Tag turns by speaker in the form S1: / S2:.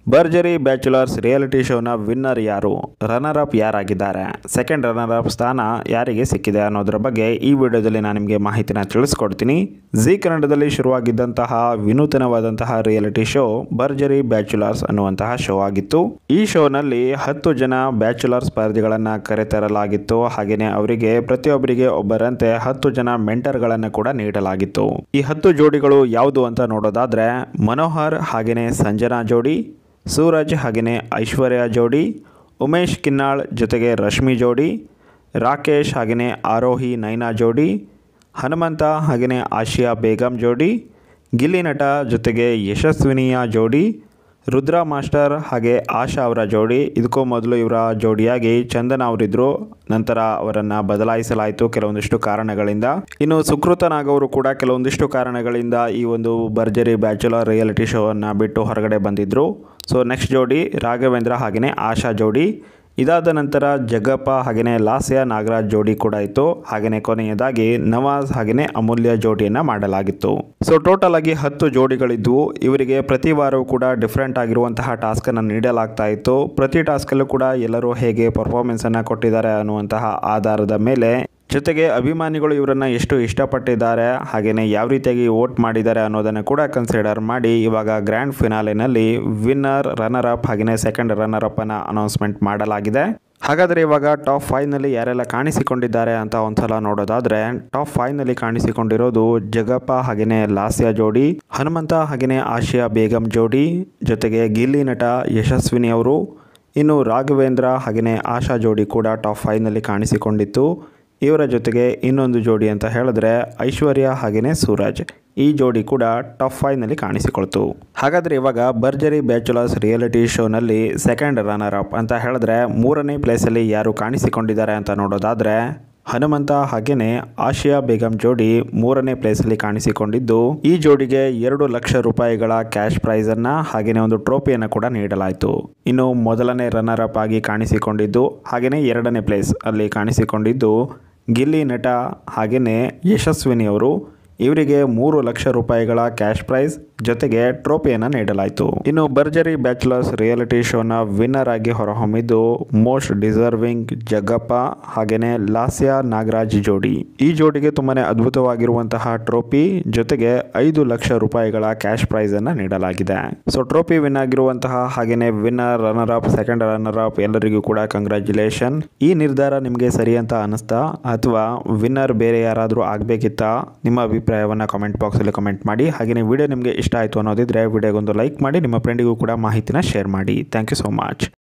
S1: ಭರ್ಜರಿ bachelors reality ಶೋನ winner ಯಾರು ರನ್ನರ್ ಅಪ್ ಯಾರಾಗಿದ್ದಾರೆ ಸೆಕೆಂಡ್ ರನ್ನರ್ ಅಪ್ ಸ್ಥಾನ ಯಾರಿಗೆ ಸಿಕ್ಕಿದೆ ಅನ್ನೋದ್ರ ಬಗ್ಗೆ ಈ ವಿಡಿಯೋದಲ್ಲಿ ನಾನು ನಿಮಗೆ ಮಾಹಿತಿನ ತಿಳಿಸ್ಕೊಡ್ತೀನಿ ಜಿ ಕನ್ನಡದಲ್ಲಿ ಶುರುವಾಗಿದ್ದಂತಹ ವಿನೂತನವಾದಂತಹ ರಿಯಾಲಿಟಿ ಶೋ ಭರ್ಜರಿ ಬ್ಯಾಚುಲರ್ಸ್ ಅನ್ನುವಂತಹ ಶೋ ಆಗಿತ್ತು ಈ ಶೋನಲ್ಲಿ ಹತ್ತು ಜನ ಬ್ಯಾಚುಲರ್ ಸ್ಪರ್ಧಿಗಳನ್ನ ಕರೆತರಲಾಗಿತ್ತು ಹಾಗೆಯೇ ಅವರಿಗೆ ಪ್ರತಿಯೊಬ್ಬರಿಗೆ ಒಬ್ಬರಂತೆ ಹತ್ತು ಜನ ಮೆಂಟರ್ಗಳನ್ನು ಕೂಡ ನೀಡಲಾಗಿತ್ತು ಈ ಹತ್ತು ಜೋಡಿಗಳು ಯಾವುದು ಅಂತ ನೋಡೋದಾದ್ರೆ ಮನೋಹರ್ ಹಾಗೆಯೇ ಸಂಜನಾ ಜೋಡಿ ಸೂರಜ್ ಹಾಗೆಯೇ ಐಶ್ವರ್ಯ ಜೋಡಿ ಉಮೇಶ್ ಕಿನ್ನಾಳ್ ಜೊತೆಗೆ ರಶ್ಮಿ ಜೋಡಿ ರಾಕೇಶ್ ಹಾಗೆಯೇ ಆರೋಹಿ ನೈನಾ ಜೋಡಿ ಹನುಮಂತ ಹಾಗೆಯೇ ಆಶಿಯಾ ಬೇಗಂ ಜೋಡಿ ಗಿಲ್ಲಿ ನಟ ಜೊತೆಗೆ ಯಶಸ್ವಿನಿಯ ಜೋಡಿ ರುದ್ರಾ ಮಾಸ್ಟರ್ ಹಾಗೆ ಆಶಾ ಅವರ ಜೋಡಿ ಇದಕ್ಕೂ ಮೊದಲು ಇವರ ಜೋಡಿಯಾಗಿ ಚಂದನ ಅವರಿದ್ದರು ನಂತರ ಅವರನ್ನು ಬದಲಾಯಿಸಲಾಯಿತು ಕೆಲವೊಂದಿಷ್ಟು ಕಾರಣಗಳಿಂದ ಇನ್ನು ಸುಕೃತ ನಾಗ್ ಅವರು ಕೂಡ ಕೆಲವೊಂದಿಷ್ಟು ಕಾರಣಗಳಿಂದ ಈ ಒಂದು ಭರ್ಜರಿ ಬ್ಯಾಚುಲರ್ ರಿಯಾಲಿಟಿ ಶೋವನ್ನು ಬಿಟ್ಟು ಹೊರಗಡೆ ಬಂದಿದ್ದರು ಸೊ ನೆಕ್ಸ್ಟ್ ಜೋಡಿ ರಾಘವೇಂದ್ರ ಹಾಗೆಯೇ ಆಶಾ ಜೋಡಿ ಇದಾದ ನಂತರ ಜಗ್ಗಪ್ಪ ಹಾಗೆಯೇ ಲಾಸ್ಯ ನಾಗರಾಜ್ ಜೋಡಿ ಕೂಡ ಇತ್ತು ಹಾಗೆಯೇ ಕೊನೆಯದಾಗಿ ನವಾಜ್ ಹಾಗೆಯೇ ಅಮೂಲ್ಯ ಜೋಡಿಯನ್ನು ಮಾಡಲಾಗಿತ್ತು ಸೊ ಟೋಟಲ್ ಆಗಿ ಹತ್ತು ಜೋಡಿಗಳಿದ್ವು ಇವರಿಗೆ ಪ್ರತಿ ವಾರವೂ ಕೂಡ ಡಿಫ್ರೆಂಟ್ ಆಗಿರುವಂತಹ ಟಾಸ್ಕನ್ನು ನೀಡಲಾಗ್ತಾ ಇತ್ತು ಪ್ರತಿ ಟಾಸ್ಕಲ್ಲೂ ಕೂಡ ಎಲ್ಲರೂ ಹೇಗೆ ಪರ್ಫಾರ್ಮೆನ್ಸನ್ನು ಕೊಟ್ಟಿದ್ದಾರೆ ಅನ್ನುವಂತಹ ಆಧಾರದ ಮೇಲೆ ಜೊತೆಗೆ ಅಭಿಮಾನಿಗಳು ಇವರನ್ನು ಎಷ್ಟು ಇಷ್ಟಪಟ್ಟಿದ್ದಾರೆ ಹಾಗೆಯೇ ಯಾವ ರೀತಿಯಾಗಿ ವೋಟ್ ಮಾಡಿದ್ದಾರೆ ಅನ್ನೋದನ್ನು ಕೂಡ ಕನ್ಸಿಡರ್ ಮಾಡಿ ಇವಾಗ ಗ್ರ್ಯಾಂಡ್ ಫಿನಾಲಿನಲ್ಲಿ ವಿನ್ನರ್ ರನ್ನರ್ ಅಪ್ ಹಾಗೆಯೇ ಸೆಕೆಂಡ್ ರನ್ನರ್ ಅಪ್ ಅನ್ನು ಅನೌನ್ಸ್ಮೆಂಟ್ ಮಾಡಲಾಗಿದೆ ಹಾಗಾದರೆ ಇವಾಗ ಟಾಪ್ ಫೈವ್ನಲ್ಲಿ ಯಾರೆಲ್ಲ ಕಾಣಿಸಿಕೊಂಡಿದ್ದಾರೆ ಅಂತ ಒಂದ್ಸಲ ನೋಡೋದಾದ್ರೆ ಟಾಪ್ ಫೈವ್ನಲ್ಲಿ ಕಾಣಿಸಿಕೊಂಡಿರೋದು ಜಗಪ್ಪ ಹಾಗೆಯೇ ಲಾಸ್ಯ ಜೋಡಿ ಹನುಮಂತ ಹಾಗೆಯೇ ಆಶಿಯಾ ಬೇಗಂ ಜೋಡಿ ಜೊತೆಗೆ ಗಿಲ್ಲಿ ನಟ ಯಶಸ್ವಿನಿ ಅವರು ಇನ್ನು ರಾಘವೇಂದ್ರ ಹಾಗೆಯೇ ಆಶಾ ಜೋಡಿ ಕೂಡ ಟಾಪ್ ಫೈವ್ನಲ್ಲಿ ಕಾಣಿಸಿಕೊಂಡಿತ್ತು ಇವರ ಜೊತೆಗೆ ಇನ್ನೊಂದು ಜೋಡಿ ಅಂತ ಹೇಳಿದ್ರೆ ಐಶ್ವರ್ಯ ಹಾಗೆಯೇ ಸೂರಜ್ ಈ ಜೋಡಿ ಕೂಡ ಟಾಪ್ ಫೈವ್ನಲ್ಲಿ ಕಾಣಿಸಿಕೊಳ್ತು ಹಾಗಾದರೆ ಇವಾಗ ಭರ್ಜರಿ ಬ್ಯಾಚುಲರ್ಸ್ ರಿಯಾಲಿಟಿ ಶೋನಲ್ಲಿ ಸೆಕೆಂಡ್ ರನ್ನರ್ ಅಪ್ ಅಂತ ಹೇಳಿದ್ರೆ ಮೂರನೇ ಪ್ಲೇಸಲ್ಲಿ ಯಾರು ಕಾಣಿಸಿಕೊಂಡಿದ್ದಾರೆ ಅಂತ ನೋಡೋದಾದರೆ ಹನುಮಂತ ಹಾಗೆಯೇ ಆಶಿಯಾ ಬೇಗಂ ಜೋಡಿ ಮೂರನೇ ಪ್ಲೇಸಲ್ಲಿ ಕಾಣಿಸಿಕೊಂಡಿದ್ದು ಈ ಜೋಡಿಗೆ ಎರಡು ಲಕ್ಷ ರೂಪಾಯಿಗಳ ಕ್ಯಾಶ್ ಪ್ರೈಸನ್ನು ಹಾಗೆಯೇ ಒಂದು ಟ್ರೋಫಿಯನ್ನು ಕೂಡ ನೀಡಲಾಯಿತು ಇನ್ನು ಮೊದಲನೇ ರನ್ನರ್ ಅಪ್ ಆಗಿ ಕಾಣಿಸಿಕೊಂಡಿದ್ದು ಹಾಗೆಯೇ ಎರಡನೇ ಪ್ಲೇಸ್ ಅಲ್ಲಿ ಕಾಣಿಸಿಕೊಂಡಿದ್ದು ಗಿಲ್ಲಿ ನಟ ಹಾಗೆಯೇ ಯಶಸ್ವಿನಿ ಅವರು ಇವರಿಗೆ ಮೂರು ಲಕ್ಷ ರೂಪಾಯಿಗಳ ಕ್ಯಾಶ್ ಪ್ರೈಸ್ ಜೊತೆಗೆ ಟ್ರೋಫಿಯನ್ನು ನೀಡಲಾಯಿತು ಇನ್ನು ಭರ್ಜರಿ ಬ್ಯಾಚುಲರ್ಸ್ ರಿಯಾಲಿಟಿ ಶೋನ ವಿನ್ನರ್ ಆಗಿ ಹೊರಹೊಮ್ಮಿದ್ದು ಮೋಸ್ಟ್ ಡಿಸರ್ವಿಂಗ್ ಜಗ್ಗಪ್ಪ ಹಾಗೆಯೇ ಲಾಸ್ಯ ನಾಗರಾಜ್ ಜೋಡಿ ಈ ಜೋಡಿಗೆ ತುಂಬಾನೇ ಅದ್ಭುತವಾಗಿರುವಂತಹ ಟ್ರೋಫಿ ಜೊತೆಗೆ ಐದು ಲಕ್ಷ ರೂಪಾಯಿಗಳ ಕ್ಯಾಶ್ ಪ್ರೈಸ್ ಅನ್ನ ನೀಡಲಾಗಿದೆ ಸೊ ಟ್ರೋಫಿ ವಿನ್ ಆಗಿರುವಂತಹ ಹಾಗೆಯೇ winner runner up second runner up ಎಲ್ಲರಿಗೂ ಕೂಡ ಕಂಗ್ರ್ಯಾಚುಲೇಷನ್ ಈ ನಿರ್ಧಾರ ನಿಮಗೆ ಸರಿ ಅಂತ ಅನಿಸ್ತಾ ಅಥವಾ ವಿನ್ನರ್ ಬೇರೆ ಯಾರಾದರೂ ಆಗಬೇಕಿತ್ತಾ ನಿಮ್ಮ ಅಭಿಪ್ರಾಯವನ್ನು ಕಾಮೆಂಟ್ ಬಾಕ್ಸಲ್ಲಿ ಕಮೆಂಟ್ ಮಾಡಿ ಹಾಗೆಯೇ ವಿಡಿಯೋ ನಿಮಗೆ ಇಷ್ಟ ಆಯಿತು ಅನ್ನೋದಿದ್ರೆ ವಿಡಿಯೋಗೊಂದು ಲೈಕ್ ಮಾಡಿ ನಿಮ್ಮ ಫ್ರೆಂಡಿಗೂ ಕೂಡ ಮಾಹಿತಿನ ಶೇರ್ ಮಾಡಿ ಥ್ಯಾಂಕ್ ಯು ಸೋ ಮಚ್